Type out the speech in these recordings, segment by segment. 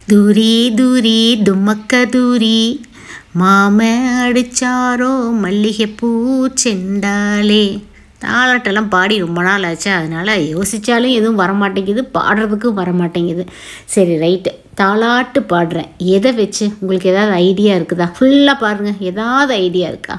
தூரி தூரி டும்மக்க தூரி மாம அடிச்சாரோ மல்லிகைப்பூ செண்டாலே தாளாட்டெல்லாம் பாடி ரொம்ப நாள் ஆச்சு அதனால் யோசித்தாலும் எதுவும் வரமாட்டேங்குது பாடுறதுக்கும் வரமாட்டேங்குது சரி ரைட்டு தாளாட்டு பாடுறேன் எதை வச்சு உங்களுக்கு ஏதாவது ஐடியா இருக்குதா ஃபுல்லாக பாருங்கள் ஏதாவது ஐடியா இருக்கா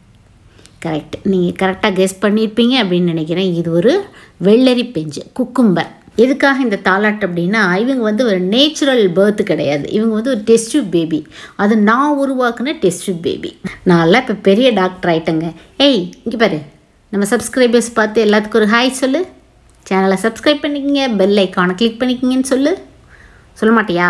கரெக்ட் நீங்கள் கரெக்டாக கெஸ் பண்ணியிருப்பீங்க அப்படின்னு நினைக்கிறேன் இது ஒரு வெள்ளரி பெஞ்சு குக்கும்பர் எதுக்காக இந்த தாலாட்டு அப்படின்னா இவங்க வந்து ஒரு நேச்சுரல் பேர்த்து கிடையாது இவங்க வந்து ஒரு டெஸ்ட் பேபி அது நான் உருவாக்குன டெஸ்ட் பேபி நான்லாம் இப்போ பெரிய டாக்டர் ஆயிட்டேங்க ஏய் இங்கே பாரு நம்ம சப்ஸ்கிரைபர்ஸ் பார்த்து எல்லாத்துக்கும் ஒரு ஹாய் சொல்லு சேனலை சப்ஸ்கிரைப் பண்ணிக்கங்க பெல் ஐக்கானை கிளிக் பண்ணிக்கிங்கன்னு சொல்லு சொல்ல மாட்டியா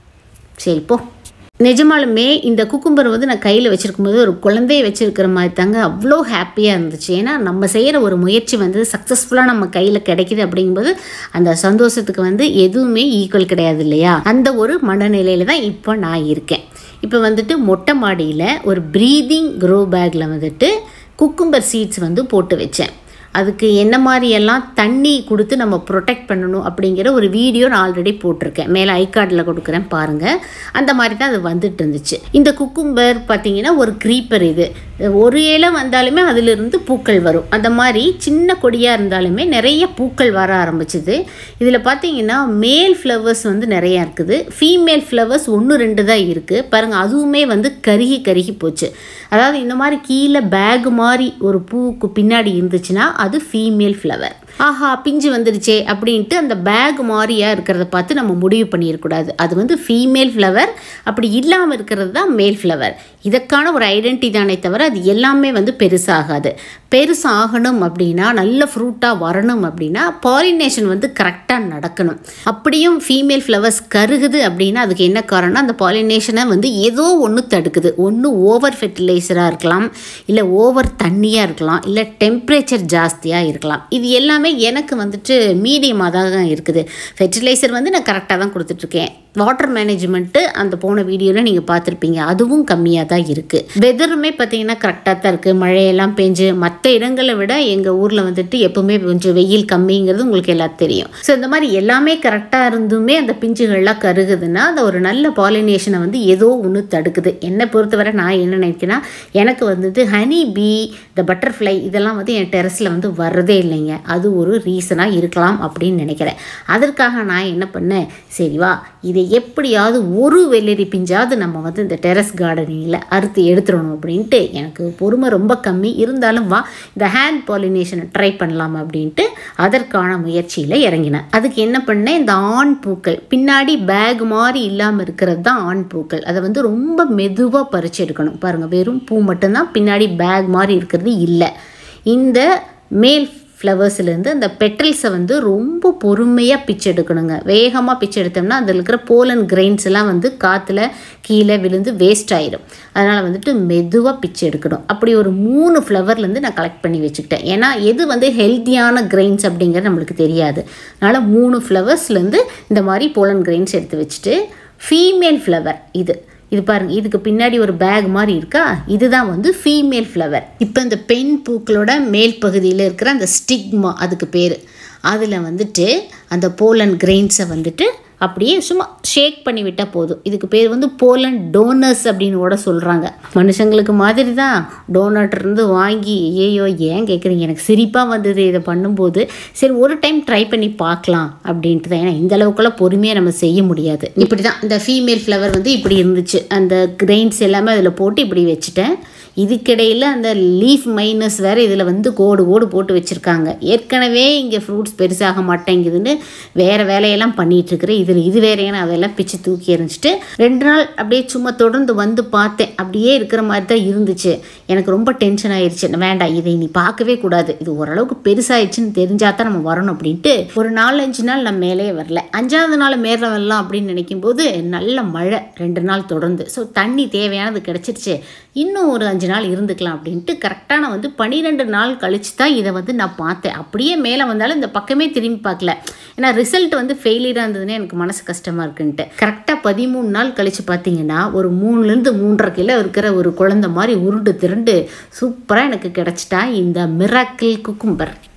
சரி போ நிஜமாலுமே இந்த குக்கும்பர் வந்து நான் கையில் வச்சுருக்கும்போது ஒரு குழந்தைய வச்சுருக்கிற மாதிரி தாங்க அவ்வளோ ஹாப்பியாக இருந்துச்சு ஏன்னா நம்ம செய்கிற ஒரு முயற்சி வந்து சக்ஸஸ்ஃபுல்லாக நம்ம கையில் கிடைக்குது அப்படிங்கும்போது அந்த சந்தோஷத்துக்கு வந்து எதுவுமே ஈக்குவல் கிடையாது இல்லையா அந்த ஒரு மனநிலையில் தான் இப்போ நான் இருக்கேன் இப்போ வந்துட்டு மொட்டை மாடியில் ஒரு ப்ரீதிங் க்ரோ பேக்கில் வந்துட்டு குக்கும்பர் சீட்ஸ் வந்து போட்டு வச்சேன் அதுக்கு என்ன மாதிரியெல்லாம் தண்ணி கொடுத்து நம்ம ப்ரொடெக்ட் பண்ணணும் அப்படிங்கிற ஒரு வீடியோ நான் ஆல்ரெடி போட்டிருக்கேன் மேலே ஐ கார்டில் கொடுக்குறேன் பாருங்கள் அந்த மாதிரி தான் அது வந்துட்டு இருந்துச்சு இந்த குக்கும்பர் பார்த்தீங்கன்னா ஒரு க்ரீப்பர் இது ஒரு இலை வந்தாலுமே அதிலிருந்து பூக்கள் வரும் அந்த மாதிரி சின்ன கொடியாக இருந்தாலுமே நிறைய பூக்கள் வர ஆரம்பிச்சுது இதில் பார்த்தீங்கன்னா மேல் ஃப்ளவர்ஸ் வந்து நிறையா இருக்குது ஃபீமேல் ஃப்ளவர்ஸ் ஒன்று ரெண்டு தான் இருக்குது பாருங்கள் அதுவுமே வந்து கருகி கருகி போச்சு அதாவது இந்த மாதிரி கீழே பேக் மாதிரி ஒரு பூவுக்கு பின்னாடி இருந்துச்சுன்னா அது ஃபீமேல் ஃப்ளவர் ஆஹா பிஞ்சு வந்துடுச்சே அப்படின்ட்டு அந்த பேக் மாதிரியா இருக்கிறத பார்த்து நம்ம முடிவு பண்ணிடக்கூடாது அது வந்து ஃபீமேல் ஃப்ளவர் அப்படி இல்லாமல் இருக்கிறது தான் மேல் ஃப்ளவர் இதற்கான ஒரு ஐடென்டி தானே தவிர அது எல்லாமே வந்து பெருசாகாது பெருசாகணும் அப்படின்னா நல்ல ஃப்ரூட்டாக வரணும் அப்படின்னா பாலினேஷன் வந்து கரெக்டாக நடக்கணும் அப்படியும் ஃபீமேல் ஃப்ளவர்ஸ் கருகுது அப்படின்னா அதுக்கு என்ன காரணம் அந்த பாலினேஷனை வந்து ஏதோ ஒன்று தடுக்குது ஒன்று ஓவர் ஃபெர்டிலைசராக இருக்கலாம் இல்லை ஓவர் தண்ணியாக இருக்கலாம் இல்லை டெம்பரேச்சர் ஜாஸ்தியாக இருக்கலாம் இது எல்லாமே எனக்கு வந்துட்டு மீடியமாக தான் இருக்குது ஃபெர்டிலைசர் வந்து நான் கரெக்டாக தான் கொடுத்துட்ருக்கேன் வாட்டர் மேனேஜ்மெண்ட்டு அந்த போன வீடியோவில் நீங்கள் பார்த்துருப்பீங்க அதுவும் கம்மியாக தான் இருக்குது வெதருமே பார்த்தீங்கன்னா கரெக்டாக தான் இருக்குது மழையெல்லாம் பெஞ்சு மற்ற இடங்களை விட எங்கள் ஊரில் வந்துட்டு எப்போவுமே கொஞ்சம் வெயில் கம்மிங்கிறது உங்களுக்கு எல்லாம் தெரியும் ஸோ இந்த மாதிரி எல்லாமே கரெக்டாக இருந்துமே அந்த பிஞ்சுகள்லாம் கருகுதுன்னா அந்த ஒரு நல்ல பாலினேஷனை வந்து ஏதோ ஒன்று தடுக்குது என்னை பொறுத்தவரை நான் என்ன நினைக்கிறேன்னா எனக்கு வந்துட்டு ஹனி பீ இந்த பட்டர்ஃப்ளை இதெல்லாம் வந்து என் டெரஸில் வந்து வர்றதே இல்லைங்க அது ஒரு ரீசனாக இருக்கலாம் அப்படின்னு நினைக்கிறேன் அதற்காக நான் என்ன பண்ணேன் சரி வா இதை எப்படியாவது ஒரு வெள்ளரி பிஞ்சாவது நம்ம வந்து இந்த டெரஸ் கார்டனிங்கில் அறுத்து எடுத்துடணும் அப்படின்ட்டு எனக்கு பொறுமை ரொம்ப கம்மி இருந்தாலும் வா இந்த ஹேண்ட் பாலினேஷனை ட்ரை பண்ணலாம் அப்படின்ட்டு அதற்கான முயற்சியில் இறங்கினேன் அதுக்கு என்ன பண்ணேன் இந்த ஆண் பூக்கள் பின்னாடி பேக் மாதிரி இல்லாமல் இருக்கிறது தான் ஆண் பூக்கள் அதை வந்து ரொம்ப மெதுவாக பறிச்சு எடுக்கணும் பாருங்கள் வெறும் பூ மட்டும்தான் பின்னாடி பேக் மாதிரி இருக்கிறது இல்லை இந்த மேல் ஃப்ளவர்ஸ்லேருந்து அந்த பெட்டல்ஸை வந்து ரொம்ப பொறுமையாக பிச்சு எடுக்கணுங்க வேகமாக பிச்சு எடுத்தோம்னா அதில் இருக்கிற போலன் கிரெயின்ஸ் எல்லாம் வந்து காற்றுல கீழே விழுந்து வேஸ்ட் ஆயிடும் அதனால் வந்துட்டு மெதுவாக பிச்சு எடுக்கணும் அப்படி ஒரு மூணு ஃப்ளவர்லேருந்து நான் கலெக்ட் பண்ணி வச்சுக்கிட்டேன் ஏன்னா எது வந்து ஹெல்த்தியான கிரெயின்ஸ் அப்படிங்கிறது நம்மளுக்கு தெரியாது அதனால் மூணு ஃப்ளவர்ஸ்லேருந்து இந்த மாதிரி போலன் கிரெயின்ஸ் எடுத்து வச்சுட்டு ஃபீமேல் ஃப்ளவர் இது இது பாருங்க இதுக்கு பின்னாடி ஒரு பேக் மாதிரி இருக்கா இதுதான் வந்து ஃபீமேல் ஃப்ளவர் இப்போ இந்த பெண் பூக்களோட மேல் பகுதியில் இருக்கிற அந்த ஸ்டிக்மா அதுக்கு பேர் அதில் வந்துட்டு அந்த போலன் கிரெயின்ஸை வந்துட்டு அப்படியே சும்மா ஷேக் பண்ணி விட்டால் போதும் இதுக்கு பேர் வந்து போலன் டோனர்ஸ் அப்படின்னு கூட சொல்கிறாங்க மனுஷங்களுக்கு மாதிரி தான் டோனட் இருந்து வாங்கி ஐயோ ஏன் கேட்குறீங்க எனக்கு சிரிப்பாக வந்தது இதை பண்ணும்போது சரி ஒரு டைம் ட்ரை பண்ணி பார்க்கலாம் அப்படின்ட்டு தான் ஏன்னா இந்த அளவுக்குலாம் பொறுமையாக நம்ம செய்ய முடியாது இப்படி தான் இந்த ஃபீமேல் ஃப்ளவர் வந்து இப்படி இருந்துச்சு அந்த கிரெயின்ஸ் எல்லாமே அதில் போட்டு இப்படி வச்சுட்டேன் இதுக்கிடையில் அந்த லீஃப் மைனஸ் வேறு இதில் வந்து கோடு கோடு போட்டு வச்சுருக்காங்க ஏற்கனவே இங்கே ஃப்ரூட்ஸ் பெருசாக மாட்டேங்குதுன்னு வேறு வேலையெல்லாம் பண்ணிகிட்ருக்கிறேன் இதில் இது வேறையான அதெல்லாம் பிச்சு தூக்கி எறிஞ்சிட்டு ரெண்டு நாள் அப்படியே சும்மா தொடர்ந்து வந்து பார்த்தேன் அப்படியே இருக்கிற மாதிரி தான் இருந்துச்சு எனக்கு ரொம்ப டென்ஷன் ஆயிடுச்சு வேண்டாம் இதை நீ பார்க்கவே கூடாது இது ஓரளவுக்கு பெருசாயிடுச்சுன்னு தெரிஞ்சால் தான் நம்ம வரணும் அப்படின்ட்டு ஒரு நாலஞ்சு நாள் நான் மேலே வரல அஞ்சாவது நாள் மேலே வரலாம் அப்படின்னு நினைக்கும் போது நல்ல மழை ரெண்டு நாள் தொடர்ந்து ஸோ தண்ணி தேவையானது கிடச்சிருச்சு இன்னும் ஒரு அஞ்சு நாள் இருந்துக்கலாம் அப்படின்ட்டு கரெக்டாக நான் வந்து பன்னிரெண்டு நாள் கழிச்சு தான் இதை வந்து நான் பார்த்தேன் அப்படியே மேலே வந்தாலும் இந்த பக்கமே திரும்பி பார்க்கல ஏன்னா ரிசல்ட் வந்து ஃபெயிலியராக இருந்ததுன்னு எனக்கு மனசு கஷ்டமாக இருக்குன்ட்டு கரெக்டாக பதிமூணு நாள் கழித்து பார்த்தீங்கன்னா ஒரு மூணுலேருந்து மூன்றரை கிலோ இருக்கிற ஒரு குழந்தை மாதிரி உருண்டு திரண்டு சூப்பராக எனக்கு கிடச்சிட்டா இந்த மிராக்கிள் குக்கும்பர்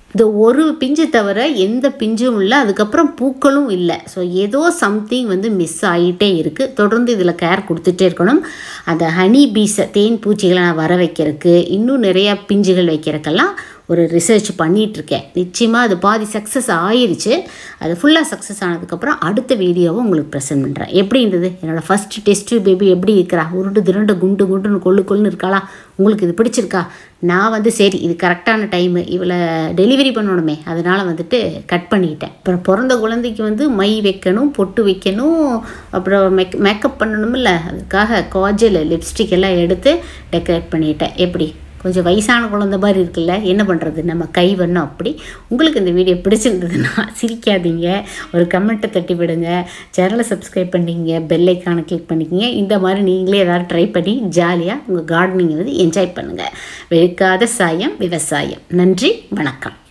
இந்த ஒரு பிஞ்சு தவிர எந்த பிஞ்சும் இல்லை அதுக்கப்புறம் பூக்களும் இல்லை ஸோ ஏதோ சம்திங் வந்து மிஸ் ஆகிட்டே இருக்குது தொடர்ந்து இதில் கேர் கொடுத்துட்டே இருக்கணும் அந்த ஹனி பீஸை தேன் பூச்சிகளை நான் வர வைக்கிறதுக்கு இன்னும் நிறையா பிஞ்சுகள் வைக்கிறதுக்கெல்லாம் ஒரு ரிசர்ச் பண்ணிகிட்ருக்கேன் நிச்சயமாக அது பாதி சக்ஸஸ் ஆயிருச்சு அது ஃபுல்லாக சக்ஸஸ் ஆனதுக்கப்புறம் அடுத்த வீடியோவை உங்களுக்கு ப்ரெசென்ட் பண்ணுறேன் எப்படி இருந்தது என்னோடய ஃபஸ்ட் டெஸ்ட் பேபி எப்படி இருக்கிறா உருண்டு திருண்டு குண்டு குண்டுன்னு கொள்ளு கொள்ளுன்னு இருக்காளா உங்களுக்கு இது பிடிச்சிருக்கா நான் வந்து சரி இது கரெக்டான டைமு இவளை டெலிவரி பண்ணணுமே அதனால் வந்துட்டு கட் பண்ணிக்கிட்டேன் அப்புறம் பிறந்த குழந்தைக்கு வந்து மை வைக்கணும் பொட்டு வைக்கணும் அப்புறம் மேக் மேக்கப் பண்ணணுமில்ல அதுக்காக காஜல் லிப்ஸ்டிக் எல்லாம் எடுத்து டெக்கரேட் பண்ணிட்டேன் எப்படி கொஞ்சம் வயசான குழந்தை மாதிரி இருக்குல்ல என்ன பண்ணுறது நம்ம கை வண்ணம் அப்படி உங்களுக்கு இந்த வீடியோ பிடிச்சிருந்ததுன்னா சிரிக்காதீங்க ஒரு கமெண்ட்டை தட்டி விடுங்க சேனலை சப்ஸ்கிரைப் பண்ணிக்கங்க பெல் ஐக்கானை கிளிக் பண்ணிக்கங்க இந்த மாதிரி நீங்களே ஏதாவது ட்ரை பண்ணி ஜாலியாக உங்கள் கார்டனிங்கை வந்து என்ஜாய் பண்ணுங்கள் வெறுக்காத சாயம் விவசாயம் நன்றி வணக்கம்